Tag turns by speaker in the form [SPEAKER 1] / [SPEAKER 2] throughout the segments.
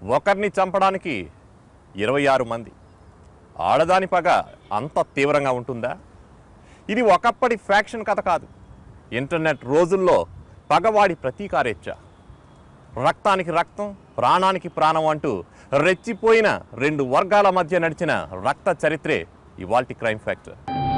[SPEAKER 1] ఒకరిని చంపడానికి ఇరవై ఆరు మంది ఆడదాని పగ అంత తీవ్రంగా ఉంటుందా ఇది ఒకప్పటి ఫ్యాక్షన్ కథ కాదు ఇంటర్నెట్ రోజుల్లో పగవాడి ప్రతీకారేచ్ఛ రక్తానికి రక్తం ప్రాణానికి ప్రాణం అంటూ రెచ్చిపోయిన రెండు వర్గాల మధ్య నడిచిన రక్త చరిత్రే ఇవాల్టి క్రైమ్ ఫ్యాక్టర్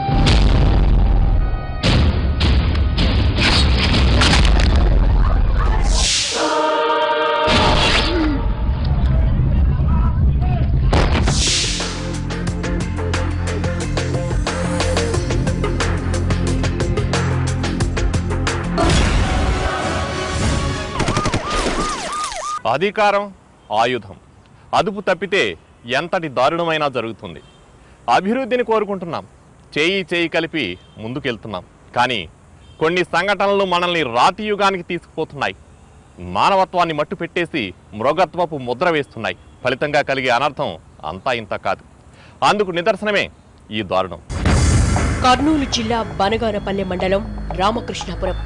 [SPEAKER 1] అధికారం ఆయుధం అదుపు తప్పితే ఎంతటి దారుణమైనా జరుగుతుంది అభివృద్ధిని కోరుకుంటున్నాం చేయి చేయి కలిపి ముందుకెళ్తున్నాం కానీ కొన్ని సంఘటనలు మనల్ని రాతి యుగానికి తీసుకుపోతున్నాయి మానవత్వాన్ని మట్టు పెట్టేసి మృగత్వపు ముద్ర వేస్తున్నాయి ఫలితంగా కలిగే అనర్థం అంతా ఇంత కాదు అందుకు నిదర్శనమే ఈ దారుణం
[SPEAKER 2] కర్నూలు జిల్లా బనగానపల్లె మండలం రామకృష్ణాపురం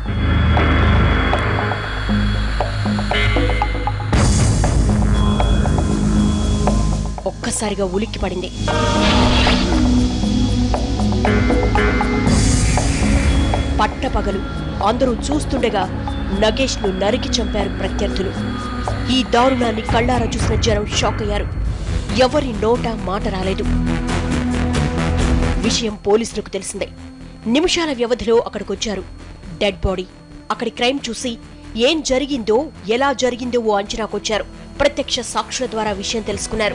[SPEAKER 2] ఒక్కసారిగా ఉలిక్కి పడింది పట్టపగలు అందరూ చూస్తుండగా నగేష్ ను నరికి చంపారు ప్రత్యర్థులు ఈ దారుణాన్ని కళ్ళారా చూసిన జనం షాక్ అయ్యారు ఎవరి నోట మాట రాలేదు విషయం పోలీసులకు తెలిసిందే నిమిషాల వ్యవధిలో అక్కడికొచ్చారు డెడ్ బాడీ అక్కడి క్రైమ్ చూసి ఏం జరిగిందో ఎలా జరిగిందో ఓ అంచనాకొచ్చారు ప్రత్యక్ష సాక్షుల ద్వారా విషయం తెలుసుకున్నారు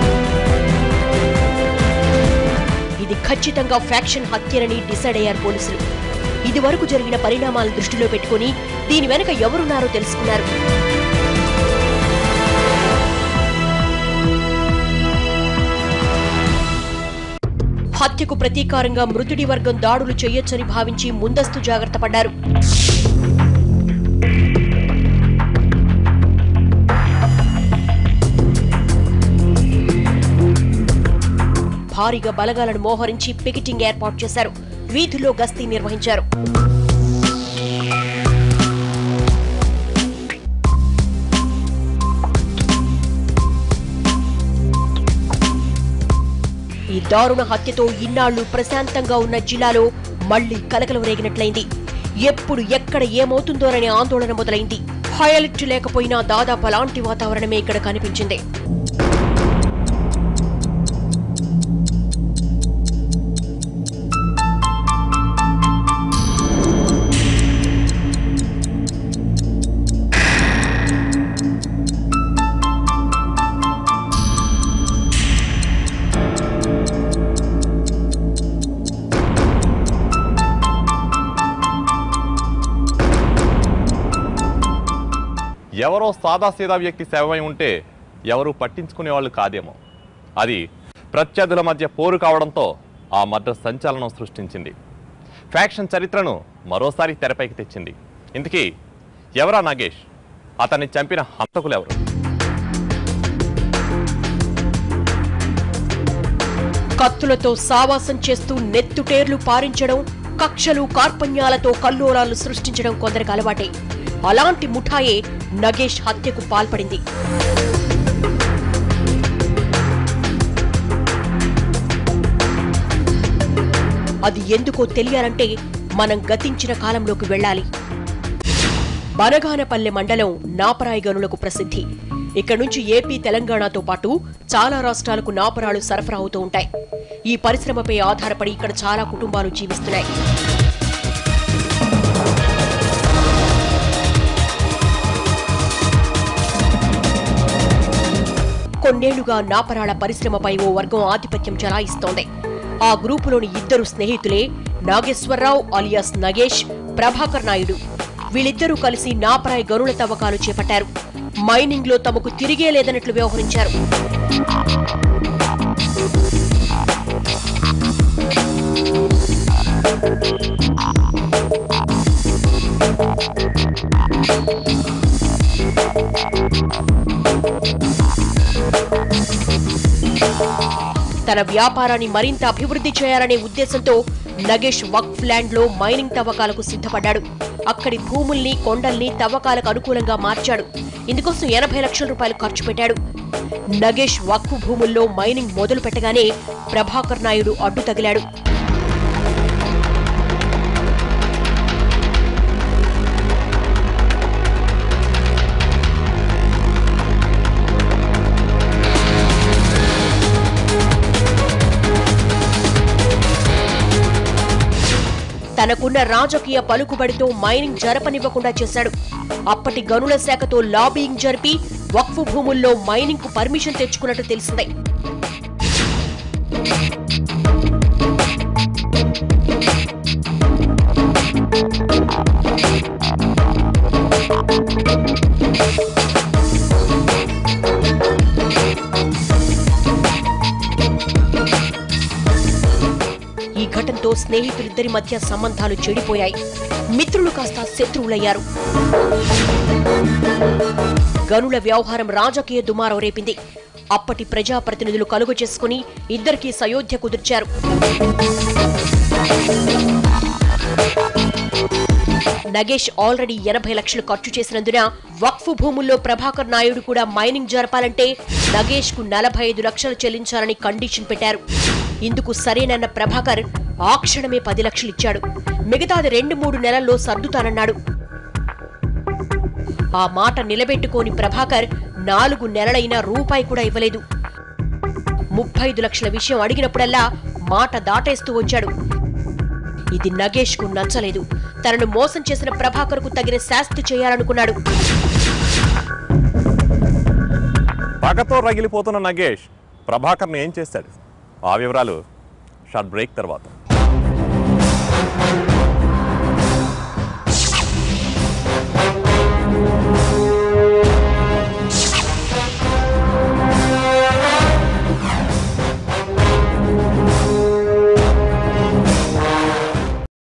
[SPEAKER 2] ఇది ఖచ్చితంగా ఫ్యాక్షన్ హత్యనని డిసైడ్ అయ్యారు పోలీసులు ఇది వరకు జరిగిన పరిణామాలను దృష్టిలో పెట్టుకుని దీని వెనుక ఎవరున్నారో తెలుసుకున్నారు హత్యకు ప్రతీకారంగా మృతుడి వర్గం దాడులు చేయొచ్చని భావించి ముందస్తు జాగ్రత్త పడ్డారు భారీగా బలగాలను మోహరించి పికెటింగ్ ఏర్పాటు చేశారు వీధుల్లో గస్తీ నిర్వహించారు ఈ దారుణ హత్యతో ఇన్నాళ్లు ప్రశాంతంగా ఉన్న జిల్లాలో మళ్లీ కలకలం రేగినట్లయింది ఎప్పుడు ఎక్కడ ఏమవుతుందోననే ఆందోళన మొదలైంది హైలైట్ లేకపోయినా దాదాపు అలాంటి వాతావరణమే ఇక్కడ కనిపించింది
[SPEAKER 1] ఎవరో సాదాసీదా వ్యక్తి శవమై ఉంటే ఎవరు పట్టించుకునే వాళ్ళు కాదేమో అది ప్రత్యర్థుల మధ్య పోరు కావడంతో ఆ మర్డర్ సంచలనం సృష్టించింది ఫ్యాక్షన్ చరిత్రను మరోసారి తెరపైకి తెచ్చింది ఇంతకీ ఎవరా నాగేష్ అతన్ని చంపిన హంతకులు ఎవరు
[SPEAKER 2] కత్తులతో సావాసం చేస్తూ నెత్తుటేర్లు పారించడం కక్షలు కార్పణ్యాలతో కల్లోలాలు సృష్టించడం కొందరికి అలవాటే అలాంటి ముఠాయే నగేష్ హత్యకు పాల్పడింది అది ఎందుకో తెలియాలంటే మనం గతించిన కాలంలోకి వెళ్ళాలి బనగానపల్లె మండలం నాపరాయి గనులకు ప్రసిద్ధి ఇక్కడ నుంచి ఏపీ తెలంగాణతో పాటు చాలా రాష్ట్రాలకు నాపరాలు సరఫరా అవుతూ ఉంటాయి ఈ పరిశ్రమపై ఆధారపడి ఇక్కడ చాలా కుటుంబాలు జీవిస్తున్నాయి కొన్నేళ్లుగా నాపరాళ పరిశ్రమపై ఓ వర్గం ఆధిపత్యం చెలాయిస్తోంది ఆ గ్రూపులోని ఇద్దరు స్నేహితులే నాగేశ్వరరావు అలియాస్ నగేష్ ప్రభాకర్ నాయుడు వీళ్ళిద్దరూ కలిసి నాపరాయ్ గనుల తవ్వకాలు చేపట్టారు మైనింగ్ లో తమకు తిరిగే లేదన్నట్లు వ్యవహరించారు తన వ్యాపారాన్ని మరింత అభివృద్ధి చేయాలనే ఉద్దేశంతో నగేష్ వక్ఫ్ ల్యాండ్ లో మైనింగ్ తవ్వకాలకు సిద్ధపడ్డాడు అక్కడి భూముల్ని కొండల్ని తవ్వకాలకు అనుకూలంగా మార్చాడు ఇందుకోసం ఎనభై లక్షల రూపాయలు ఖర్చు పెట్టాడు నగేష్ వక్ఫ్ భూముల్లో మైనింగ్ మొదలు పెట్టగానే ప్రభాకర్ నాయుడు అడ్డు తగిలాడు తనకున్న రాజకీయ పలుకుబడితో మైనింగ్ జరపనివ్వకుండా చేశాడు అప్పటి గనుల శాఖతో లాబింగ్ జరిపి వక్ఫ్ భూముల్లో మైనింగ్ కు పర్మిషన్ తెచ్చుకున్నట్టు తెలిసిందే ఈ ఘటనతో స్నేహితులిద్దరి మధ్య సంబంధాలు చెడిపోయాయి మిత్రులు కాస్త శత్రువులయ్యారు గనుల వ్యవహారం రాజకీయ దుమారం రేపింది అప్పటి ప్రజాప్రతినిధులు కలుగు చేసుకుని ఇద్దరికీ సయోధ్య కుదిర్చారు నగేష్ ఆల్రెడీ ఎనభై లక్షలు ఖర్చు చేసినందున వక్ఫ్ భూముల్లో ప్రభాకర్ నాయుడు కూడా మైనింగ్ జరపాలంటే నగేష్ కు నలభై ఐదు లక్షలు చెల్లించాలని కండిషన్ పెట్టారు ఇందుకు సరేనన్న ప్రభాకర్ ఆ క్షణమే పది లక్షలు ఇచ్చాడు మిగతాది రెండు మూడు నెలల్లో సర్దుతానన్నాడు ఆ మాట నిలబెట్టుకోని ప్రభాకర్ నాలుగు నెలలైనా రూపాయి కూడా ఇవ్వలేదు ముప్పై ఐదు లక్షల విషయం అడిగినప్పుడల్లా మాట దాటేస్తూ వచ్చాడు ఇది నగేష్ కు నచ్చలేదు తనను మోసం చేసిన ప్రభాకర్ కు తగిన శాస్తి చేయాలనుకున్నాడు
[SPEAKER 1] పగతో రగిలిపోతున్న నగేష్ ప్రభాకర్ని ఏం చేశాడు ఆ వివరాలు షార్ట్ బ్రేక్ తర్వాత